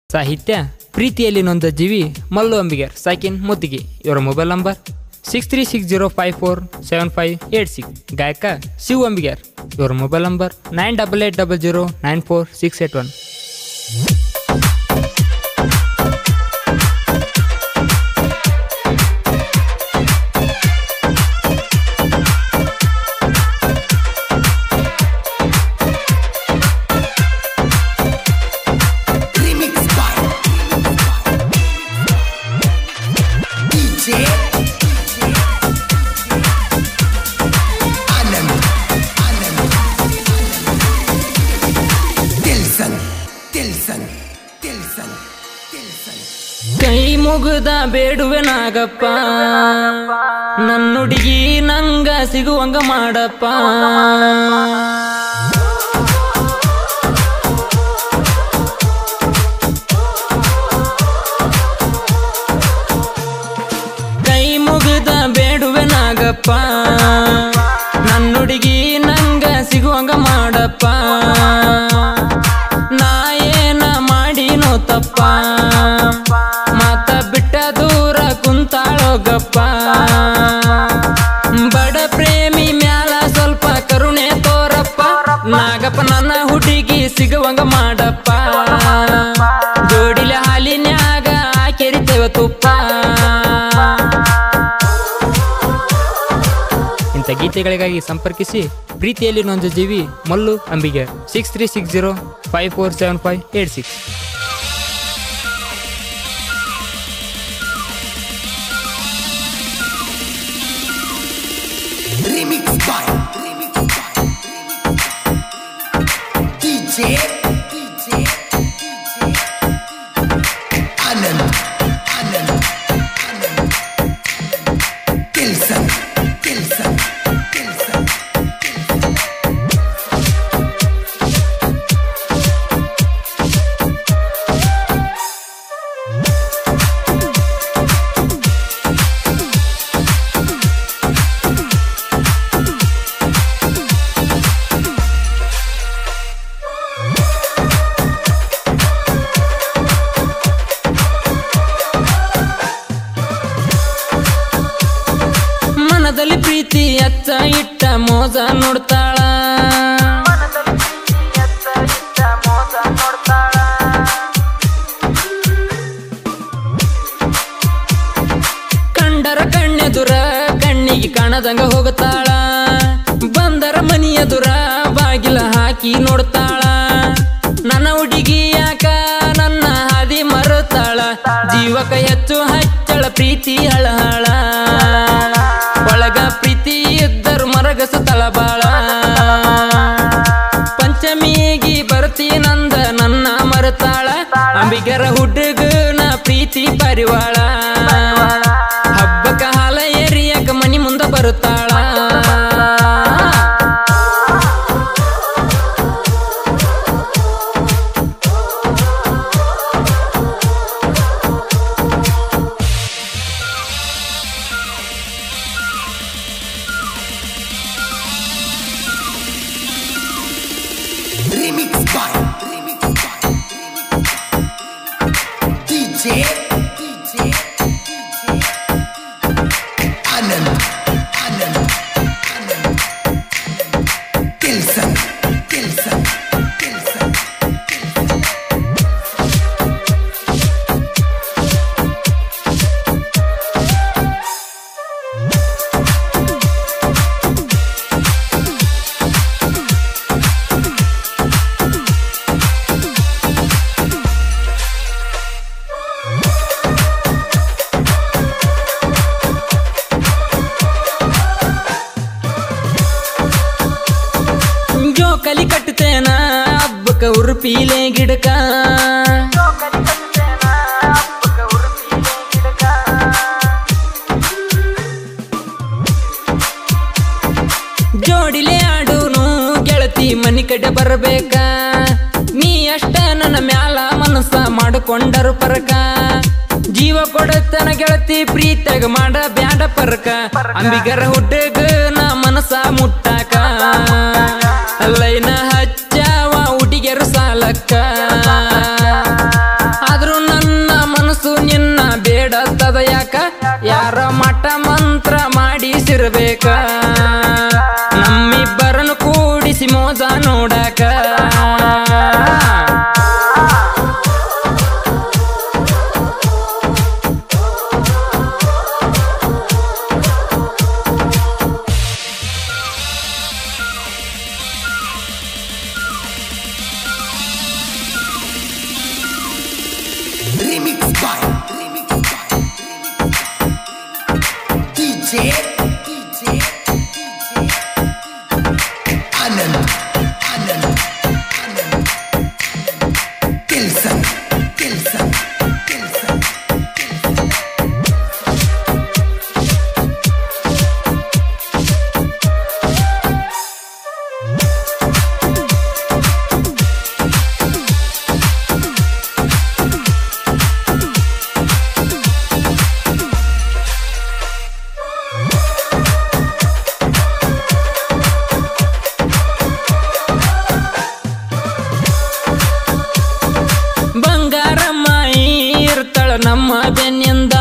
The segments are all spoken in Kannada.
ಸಾಹಿತ್ಯ ಪ್ರೀತಿಯಲ್ಲಿ ನೊಂದ ಜೀವಿ ಮಲ್ಲು ಅಂಬಿಗರ್ ಸಾಕಿನ್ ಮುತ್ತಿಗೆ ಇವರ mobile number six three six zero five four seven five eight six ಗಾಯಕ ಶಿವ್ ಅಂಬಿಗರ್ ಇವರ mobile number nine double eight double zero nine four six eight one Remix by DJ Anand Anand Dilson Dilson Dilson Dilson ಕೈ ಮುಗಿದ ಬೇಡುವೆ ನಾಗಪ್ಪ ನನ್ನುಡುಗಿ ನಂಗ ಸಿಗುವಂಗ ಮಾಡಪ್ಪ ಕೈ ಮುಗಿದ ಬೇಡುವೆ ನಾಗಪ್ಪ ನನ್ನುಡುಗಿ ನಂಗ ಸಿಗುವಂಗ ಮಾಡಪ್ಪ ನಾ ಏನ ಮಾಡಿನೋ ತಪ್ಪ ಮಾತ ಬಿಟ್ಟ ದೂರ ಕುಂತಾಳೋಗಪ್ಪ ಬಡ ಪ್ರೇಮಿ ಮ್ಯಾಲ ಸ್ವಲ್ಪ ಕರುಣೆ ತೋರಪ್ಪ ನಾಗಪ್ಪ ನನ್ನ ಹುಡುಗಿ ಸಿಗುವಂಗ ಮಾಡಪ್ಪ ಜೋಡಿಲೆ ಹಾಲಿನ್ಯಾಗ ಕೆರಿತೇವ ತುಪ್ಪ ಇಂಥ ಗೀತೆಗಳಿಗಾಗಿ ಸಂಪರ್ಕಿಸಿ ಪ್ರೀತಿಯಲ್ಲಿ ನೊಂದ ಜೀವಿ Mallu Ambige six three six zero five four seven five eight six Remix by Remix by DJ DJ Anand Anand Anand Dilson Dilson Dilson ಮನದಲ್ಲಿ ಪ್ರೀತಿ ಅಚ್ಚ ಇಟ್ಟ ಮೋಸ ನೋಡ್ತಾಳ ಕಂಡರ ಕಣ್ಣೆದುರ ಕಣ್ಣಿಗೆ ಕಾಣದಂಗ ಹೋಗುತ್ತಾಳ ಬಂದರ ಮನಿಯದುರ ಬಾಗಿಲ ಹಾಕಿ ನೋಡ್ತಾಳ ನನ್ನ ಹುಡುಗಿ ಯಾಕ ನನ್ನ ಹಾದಿ ಮರುತ್ತಾಳ ಜೀವಕ ಹೆಚ್ಚು ಹಚ್ಚಳ ಪ್ರೀತಿ ಹಳಹಳ ಒಳಗ ಪ್ರೀತಿ ಇದ್ದರು ಮರಗಸುತ್ತಳ ಬಾಳ ಪಂಚಮಿಗಿ ಬರ್ತೀನಂದ ನನ್ನ ಮರತಾಳ ಅಂಬಿಗರ ಹುಡುಗನ ಪ್ರೀತಿ ಪರಿವಾಳ ಹಬ್ಬಕ ಹಾಲ ಎರಿಯಕ ಮನಿ ಮುಂದ ಬರುತ್ತಾಳ Remix by Remix by DJ DJ Anand Anand Anand Dilson Dilson Dilson ಜೋಕಲಿ ಕಟ್ಟುತ್ತೇನ ಹಬ್ಬಕ ಉರುಪೀಲೆ ಗಿಡಕ ಜೋಡಿಲೆ ಆಡೂನು ಗೆಳತಿ ಮನಿ ಕಡೆ ಬರಬೇಕ ನೀ ಅಷ್ಟ ನನ್ನ ಮ್ಯಾಲ ಮನಸ್ಸ ಮಾಡಿಕೊಂಡರು ಪರಕ ಜೀವ ಕೊಡತನ ಗೆಳತಿ ಪ್ರೀತಿಯಾಗ ಮಾಡ ಬ್ಯಾಡ ಪರಕ ಅಂಬಿಗರ ಹುಡುಗ ನಾ ಮನಸ್ಸ ಮುಟ್ಟಾಕ ಲೈನ ಹಚ್ಚಾವ ಹುಡುಗಿಯರು ಸಾಲಕ್ಕ ಆದ್ರ ಕುಂತಿರ್ಬೇಕ ನಮ್ಮಿಬ್ಬರನ್ನು ಕೂಡಿಸಿ ಮೋಸ ನೋಡಾಕ Remix by Remix by DJ DJ Anand Anand Anand Tilson Tilson Tilson Bangaramma ಇರ್ತಾಳ ನಮ್ಮ ಬೆನ್ನಿಂದ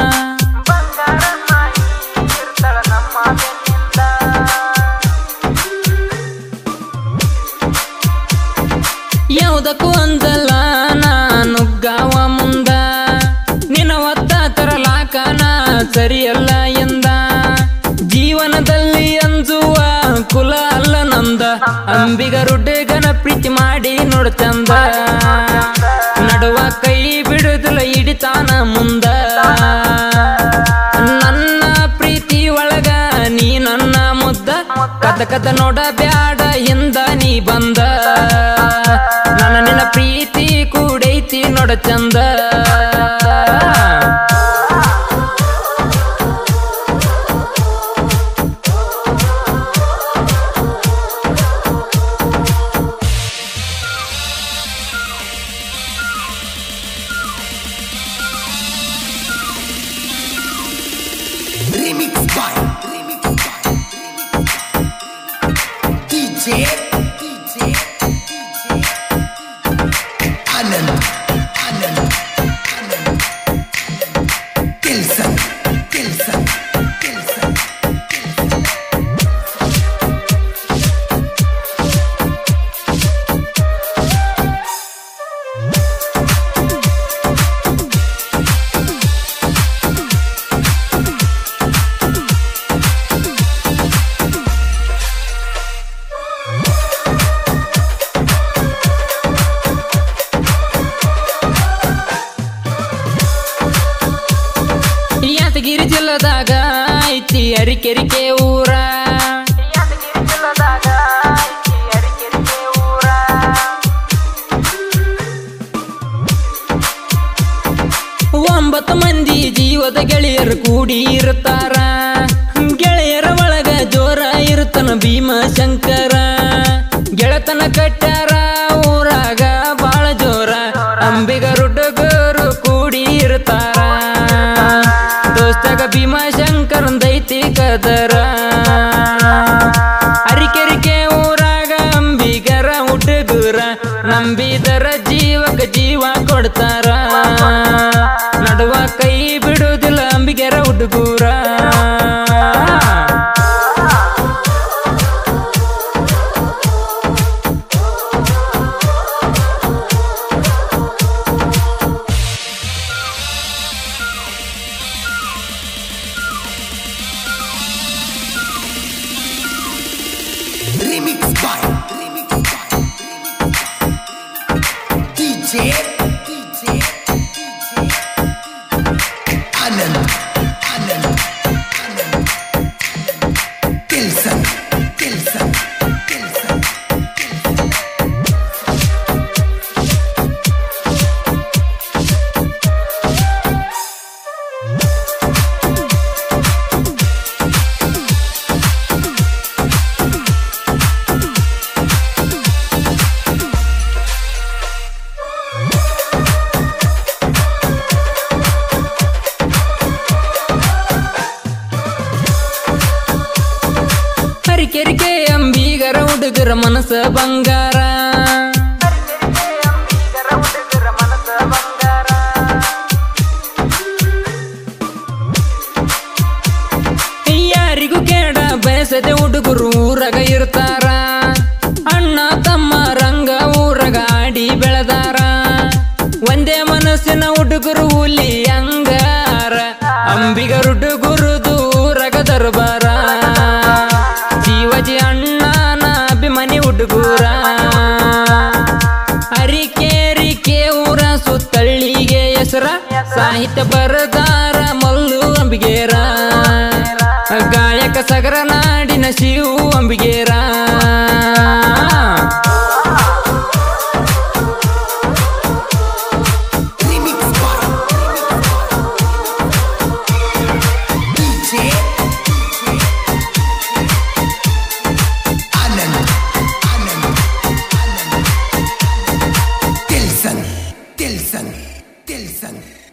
ಯಾವುದಕ್ಕೂ ಅಂದಲ್ಲ ನಾನುಗ್ಗಾವ ಮುಂದ ನಿನ್ನ ಒತ್ತ ತರಲಾಕ ನಾ ಸರಿಯಲ್ಲ ಎಂದ ಜೀವನದಲ್ಲಿ ಅಂಜುವ ಕುಲ ಅಲ್ಲ ನಂದ ಅಂಬಿಗರುಡ್ಗನ ಪ್ರೀತಿ ಮಾಡಿ ನೋಡ ಚಂದ ನಡುವ ಕೈ ಬಿಡುದಿಲ್ಲ ಹಿಡಿತಾನ ಮುಂದ ನನ್ನ ಪ್ರೀತಿ ಒಳಗ ನೀ ನನ್ನ ಮುದ್ದ ಕದ ಕದ ನೋಡ ಬ್ಯಾಡ ಎಂದ ನೀ ಬಂದ ನನ್ನ ನಿನ್ನ ಪ್ರೀತಿ ಕೂಡೈತಿ ನೋಡ ಚಂದ Remix by Remix by DJ DJ Anand Anand Anand Tilson Tilson Tilson Yadgir ಜಿಲ್ಲದಾಗ ಐತಿ ಅರಿಕೆರಿಕೆ ಊರ ಒಂಬತ್ತು ಮಂದಿ ಜೀವದ ಗೆಳೆಯರು ಕೂಡಿ ಇರ್ತಾರ ಗೆಳೆಯರ ಒಳಗ ಜೋರ ಇರುತ್ತನ ಭೀಮ ಶಂಕರ ಗೆಳತನ ಕಟ್ಟಾರ ಊರಾಗ ಬಾಳ ಜೋರ ಅಂಬಿಗರುಡ್ಗರು ಕೂಡಿ ಇರ್ತಾರ ದೋಸ್ತಗ ಭೀಮ ಶಂಕರಂದೈತಿ ಕದರ ಅರಿಕೆರಿಕೆ ಊರಾಗ ಅಂಬಿಗರ ಹುಡುಗರ ನಂಬಿದರ ಜೀವಕ ಜೀವ ಕೊಡ್ತಾರ ನಡುವ ಕೈ ಬಿಡುವುದಿಲ್ಲ ಅಂಬಿಗರ ಹುಡುಗೂರ Remix by Remix by DJ DJ Anand Anand Anand Tilson Tilson Tilson ಹರಿಕೆರಿಕೆ ಅಂಬಿಗರ ಹುಡುಗರ ಮನಸ್ಸ ಬಂಗಾರ ಯಾರಿಗೂ ಎನಸದೆ ಹುಡುಗರು ಊರಗ ಇರ್ತಾರ ಅಣ್ಣ ತಮ್ಮ ರಂಗ ಊರಗ ಆಡಿ ಬೆಳೆದಾರ ಒಂದೇ ಮನಸ್ಸಿನ ಹುಡುಗರು ಹುಲಿ ಅಂಗಾರ ಅಂಬಿಗರ ಹುಡುಗರು ದೂರಗ ದರ್ಬಾರ ಶಿವಜಿ ಅಣ್ಣನ ಅಭಿಮಾನಿ ಹುಡುಗೂರ ಅರಿಕೇರಿಕೆ ಊರ ಸುತ್ತಳ್ಳಿಗೆ ಹೆಸರ ಸಾಹಿತ್ಯ ಬರದಾರ ಮಲ್ಲು ಅಂಬಿಗೇರ ಗಾಯಕ ಸಗರ ನಾಡಿನ Shivu ಅಂಬಿಗೇರ Remix by DJ Anand Anand Anand Tilson Tilson Tilson